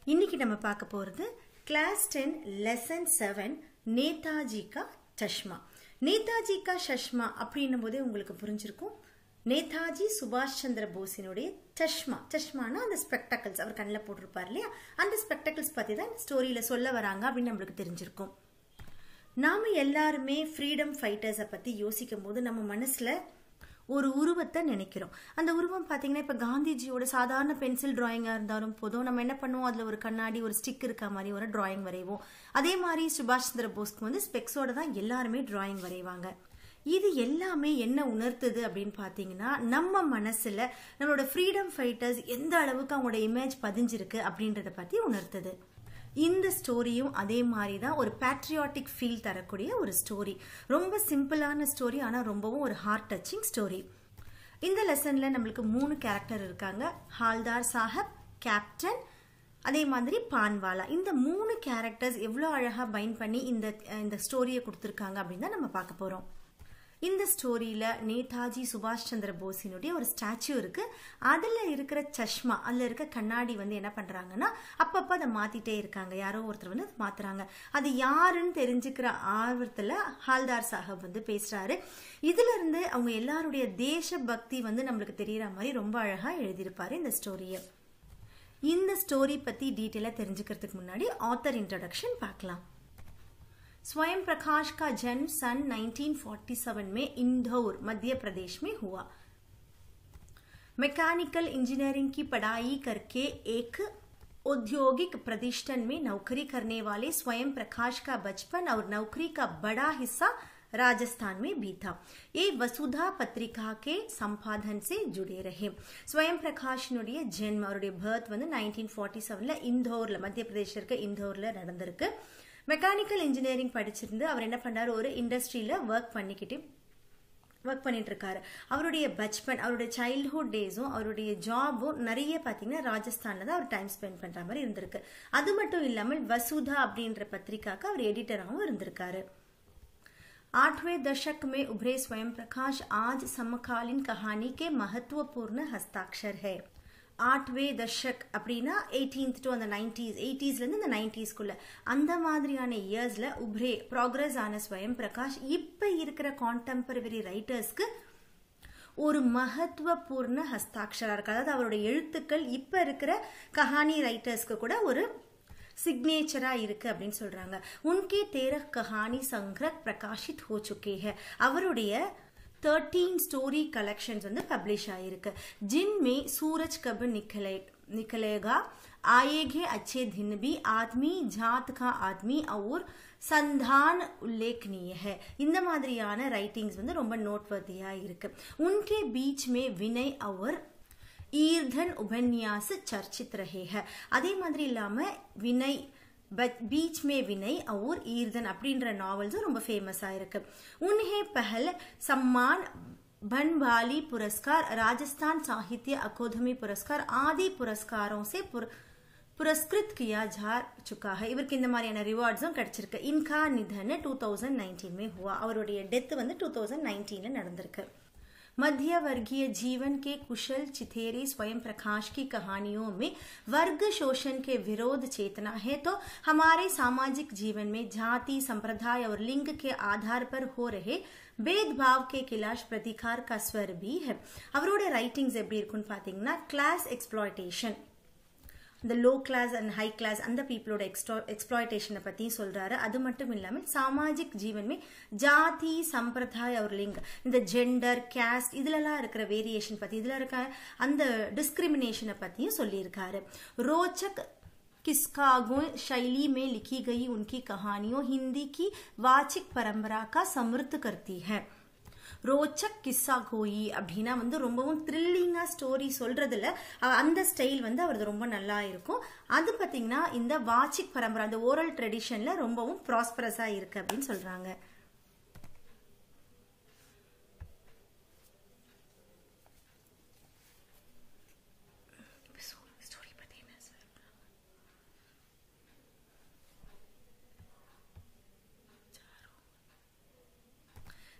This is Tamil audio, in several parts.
இன்னைக்கு நம்ம பார்க்க போகிறது class ten lesson seven Netaji ka Chashma Netaji ka சஷ்மா அப்படின்னும் போதே உங்களுக்கு புரிஞ்சிருக்கும் நேதாஜி சுபாஷ் சந்திர போஸினுடைய சஷ்மா சஷ்மானா அந்த ஸ்பெக்டக்கிள்ஸ் அவர் கண்ணில் போட்டிருப்பார் இல்லையா அந்த ஸ்பெக்டக்கிள்ஸ் பற்றி தான் ஸ்டோரியில் சொல்ல வராங்க அப்படின்னு நம்மளுக்கு தெரிஞ்சிருக்கும் நாம எல்லாருமே ஃப்ரீடம் ஃபைட்டர்ஸை பற்றி யோசிக்கும் போது நம்ம மனசில் ஒரு உருவத்தை நினைக்கிறோம் அந்த உருவம் பார்த்தீங்கன்னா இப்போ காந்திஜியோட சாதாரண பென்சில் டிராயிங்காக இருந்தாலும் போதும் நம்ம என்ன பண்ணுவோம் அதில் ஒரு கண்ணாடி ஒரு ஸ்டிக் இருக்க மாதிரி ஒரு டிராயிங் வரைவோம் அதே மாதிரி சுபாஷ் சந்திர போஸ்க்கு வந்து ஸ்பெக்ஸோட தான் எல்லாருமே டிராயிங் வரைவாங்க இது எல்லாமே என்ன உணர்த்துது அப்படின்னு பார்த்தீங்கன்னா நம்ம மனசில் நம்மளோட ஃப்ரீடம் ஃபைட்டர்ஸ் எந்த அளவுக்கு அவங்களோட இமேஜ் பதிஞ்சிருக்கு அப்படின்றத பற்றி உணர்த்துது இந்த ஸ்டோரியும் அதே மாதிரி தான் ஒரு பேட்ரியாட்டிக் ஃபீல் தரக்கூடிய ஒரு ஸ்டோரி ரொம்ப சிம்பிளான ஸ்டோரி ஆனால் ரொம்பவும் ஒரு ஹார்ட் டச்சிங் ஸ்டோரி இந்த லெசனில் நம்மளுக்கு மூணு கேரக்டர் இருக்காங்க ஹால்தார் சாஹப் கேப்டன் அதே மாதிரி பான்வாலா இந்த மூணு கேரக்டர்ஸ் எவ்வளோ அழகாக பைன் பண்ணி இந்த இந்த ஸ்டோரியை கொடுத்துருக்காங்க அப்படின்னு தான் நம்ம பார்க்க போகிறோம் இந்த ஸ்டோரியில் நேதாஜி சுபாஷ் சந்திர போஸினுடைய ஒரு ஸ்டாச்சு இருக்கு அதில் இருக்கிற சஷ்மா அதில் இருக்க கண்ணாடி வந்து என்ன பண்ணுறாங்கன்னா அப்பப்போ அதை மாற்றிட்டே இருக்காங்க யாரோ ஒருத்தர் வந்து அதை மாற்றுறாங்க அது யாருன்னு தெரிஞ்சுக்கிற ஆர்வத்தில் ஹால்தார் சாஹப் வந்து பேசுகிறாரு இதிலிருந்து அவங்க எல்லாருடைய தேச பக்தி வந்து நம்மளுக்கு தெரிகிற மாதிரி ரொம்ப அழகாக எழுதியிருப்பாரு இந்த ஸ்டோரியை இந்த ஸ்டோரி பற்றி டீட்டெயிலாக தெரிஞ்சுக்கிறதுக்கு முன்னாடி ஆத்தர் இன்ட்ரடக்ஷன் பார்க்கலாம் स्वयं प्रकाश का जन्म सन 1947 में इंदौर मध्य प्रदेश में हुआ मैकेनिकल इंजीनियरिंग की पढ़ाई करके एक औद्योगिक प्रतिष्ठान में नौकरी करने वाले स्वयं प्रकाश का बचपन और नौकरी का बड़ा हिस्सा राजस्थान में भी था ये वसुधा पत्रिका के संपादन से जुड़े रहे स्वयं பிரகாஷினுடைய ஜென்மம் அவருடைய பர்த் வந்து நைன்டீன் ஃபார்ட்டி செவனில் இந்தோரில் மத்திய பிரதேச இருக்க இந்தோரில் நடந்திருக்கு மெக்கானிக்கல் இன்ஜினியரிங் படிச்சிருந்து அவர் என்ன பண்ணார் ஒரு இண்டஸ்ட்ரியில் ஒர்க் பண்ணிக்கிட்டு ஒர்க் பண்ணிட்டு இருக்காரு அவருடைய பச்பன் அவருடைய சைல்ட்ஹுட் டேஸும் அவருடைய ஜாபும் நிறைய பார்த்தீங்கன்னா ராஜஸ்தானில் தான் அவர் டைம் ஸ்பெண்ட் பண்ணுற மாதிரி இருந்திருக்கு அது மட்டும் இல்லாமல் வசுதா அப்படின்ற பத்திரிக்காக்கு அவர் எடிட்டராகவும் இருந்திருக்காரு आठवें दशक में उभरे स्वयं प्रकाश आज समकालीन कहानी के महत्वपूर्ण हस्ताक्षर है ஆட்வே தஷக் அப்படின்னா எயிட்டீன்த் டு அந்த நைன்டிஸ் எயிட்டிஸ்லேருந்து இந்த நைன்டிஸ்குள்ள அந்த மாதிரியான இயர்ஸில் உப்ரே ப்ராக்ரஸ் ஆன ஸ்வயம் பிரகாஷ் இப்போ இருக்கிற கான்டெம்பரரி ரைட்டர்ஸ்க்கு ஒரு மகத்துவபூர்ண ஹஸ்தாட்சரா இருக்கு அதாவது அவருடைய எழுத்துக்கள் இப்போ இருக்கிற கஹானி ரைட்டர்ஸ்க்கு கூட ஒரு சிக்னேச்சரா இருக்கு அப்படின்னு சொல்றாங்க உன்கே தேர கஹானி சங்கிரக் பிரகாஷித் ஹோ சுக்கே ஹே அவருடைய தேர்ட்டீன் ஸ்டோரி கலெக்ஷன்ஸ் வந்து பப்ளிஷ் ஆயிருக்கு जिनमें सूरज कब निकले निकलेगा आएगे अच्छे दिन भी आदमी जात का आदमी और சந்தான் உல்லேக்னிய है இந்த மாதிரியான ரைட்டிங்ஸ் வந்து ரொம்ப நோட்வர்த்தியா இருக்கு உன்கே பீச் மே வினய் அவர் ஈர்தன் உபன்யாஸ் சர்ச்சித் ரஹே है அதே மாதிரி இல்லாம வினய் बीच में विनय और ईर्दन அப்படின்ற நாவல்ஸும் ரொம்ப ஃபேமஸாக இருக்கு உன்ஹே பஹல் सम्मान बनवाली पुरस्कार राजस्थान साहित्य अकादमी पुरस्कार आदि पुरस्कारों से पुर, पुरस्कृत किया जा चुका है இவருக்கு இந்த மாதிரியான ரிவார்ட்ஸும் கிடைச்சிருக்கு இன்கா நிதன் டூ தௌசண்ட் நைன்டீன் மே हुआ அவருடைய டெத் வந்து டூ தௌசண்ட் நைன்டீன்ல நடந்திருக்கு मध्य वर्गीय जीवन के कुशल चिथेरी स्वयं प्रकाश की कहानियों में वर्ग शोषण के विरोध चेतना है तो हमारे सामाजिक जीवन में जाति संप्रदाय और लिंग के आधार पर हो रहे भेदभाव के खिलाफ प्रतिकार का स्वर भी है அவரோட ரைட்டிங்ஸ் எப்படி இருக்குன்னு பார்த்தீங்கன்னா கிளாஸ் எக்ஸ்ப்ளாய்டேஷன் இந்த low class and high class அந்த பீப்புளோட எக்ஸ்ட்ரா எக்ஸ்ப்ளாய்டேஷனை பற்றியும் சொல்கிறாரு அது மட்டும் இல்லாமல் சாமாஜிக் ஜீவன்மே ஜாதி சம்பிரதாய ஒரு லிங் இந்த ஜெண்டர் கேஸ்ட் இதுலலாம் இருக்கிற வேரியேஷன் பற்றி இதில் இருக்க அந்த டிஸ்கிரிமினேஷனை பற்றியும் சொல்லியிருக்காரு ரோச்சக் किस्कागो शैली में लिखी गई उनकी कहानियों हिंदी की वाचिक परंपरा का समृद्ध करती है ரோச்சக் கிஸ்ஸா கோயி அப்படின்னா வந்து ரொம்பவும் த்ரில்லிங்காக ஸ்டோரி சொல்றதுல அந்த ஸ்டைல் வந்து அவரது ரொம்ப நல்லா இருக்கும் அது பார்த்தீங்கன்னா இந்த வாச்சிக் பரம்பரை அந்த ஓரல் ட்ரெடிஷன்ல ரொம்பவும் ப்ராஸ்பரஸாக இருக்கு அப்படின்னு சொல்றாங்க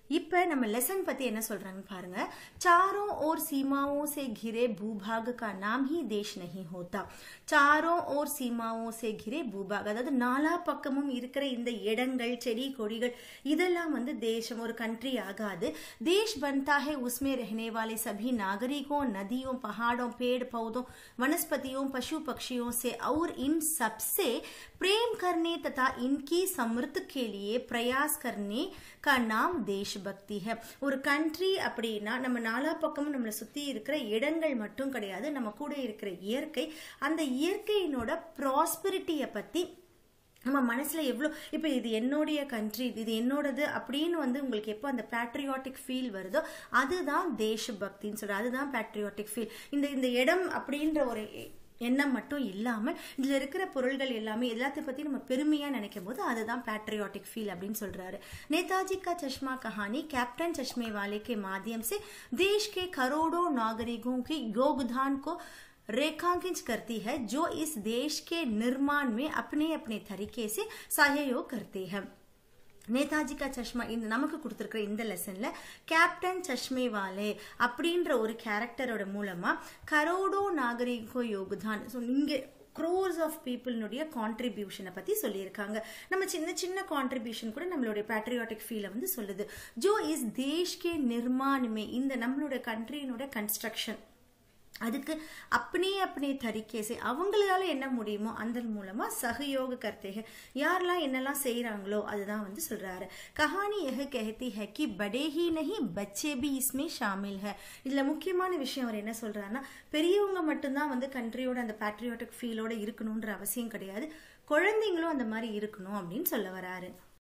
இப்ப நம்ம லெசன் பத்தி என்ன சொல்றாங்கன்னு பாருங்க चारों ओर सीमाओं से घिरे भूभाग का नाम ही देश नहीं होता चारों ओर सीमाओं से घिरे भूभाग அதாவது நாலா பக்கமும் இருக்கிற இந்த இடங்கள் செடி கொடிகள் இதெல்லாம் வந்து தேசம் ஒரு கண்ட்ரி ஆகாது देश बनता है उसमें रहने वाले सभी नागरिकों नदियों पहाड़ों पेड़ पौधों वनस्पतियों पशु पक्षियों से और इन सबसे प्रेम करने तथा इनकी समृद्धि के लिए प्रयास करने का नाम தேசபக்தி है ஒரு கண்ட்ரி அப்படின்னா நம்ம நாலா பக்கமும் நம்மளை சுத்தி இருக்கிற இடங்கள் மட்டும் கிடையாது நம்ம கூட இருக்கிற இயற்கை அந்த இயற்கையினோட ப்ராஸ்பரிட்டியை பத்தி நம்ம மனசுல எவ்வளோ இப்போ இது என்னுடைய கண்ட்ரி இது என்னோடது அப்படின்னு வந்து உங்களுக்கு எப்போ அந்த பேட்ரியாட்டிக் ஃபீல் வருதோ அதுதான் தேசபக்தின்னு சொல்ற அதுதான் பேட்ரியாட்டிக் ஃபீல் இந்த இந்த இடம் அப்படின்ற ஒரு எண்ணம் மட்டும் இல்லாமல் இதுல இருக்கிற பொருள்கள் எல்லாமே எல்லாத்தையும் பத்தி நம்ம பெருமையா நினைக்கும் போது அதுதான் पैट्रियोटिक फील அப்படின்னு சொல்றாரு नेताजी का चश्मा कहानी कैप्टन चश्मे वाले के माध्यम से देश के करोड़ों नागरिकों के योगदान को रेखांकित करती है जो इस देश के निर्माण में अपने अपने तरीके से सहयोग करते हैं நேதாஜி கா சஷ்மா இந்த நமக்கு கொடுத்துருக்கிற இந்த லெசன்ல கேப்டன் சஷ்மே வாலே அப்படின்ற ஒரு கேரக்டரோட மூலமா கரோடோ நாகரிகோ யோகுதான் ஸோ இங்க க்ரோர்ஸ் ஆஃப் பீப்புளினுடைய கான்ட்ரிபியூஷனை பத்தி சொல்லியிருக்காங்க நம்ம சின்ன சின்ன கான்ட்ரிபியூஷன் கூட நம்மளுடைய பேட்ரியாட்டிக் ஃபீலை வந்து சொல்லுது ஜோ இஸ் தேஷ் கே நிர்மாணுமே இந்த நம்மளுடைய கண்ட்ரியினோட கன்ஸ்ட்ரக்ஷன் அதுக்கு अपने अपने तरीके से அவங்களால என்ன முடியுமோ அதன் மூலமா சகயோக கர்த்தேக யாரெல்லாம் என்னெல்லாம் செய்யறாங்களோ அதுதான் வந்து சொல்றாரு கஹானி यह कहती है कि बड़े ही नहीं बच्चे भी इसमें शामिल है இதுல முக்கியமான விஷயம் அவர் என்ன சொல்றாருன்னா பெரியவங்க மட்டும்தான் வந்து கண்ட்ரியோட அந்த பேட்ரியாட்டிக் ஃபீலோட இருக்கணும்ன்ற அவசியம் கிடையாது குழந்தைங்களும் அந்த மாதிரி இருக்கணும் அப்படின்னு சொல்ல வராரு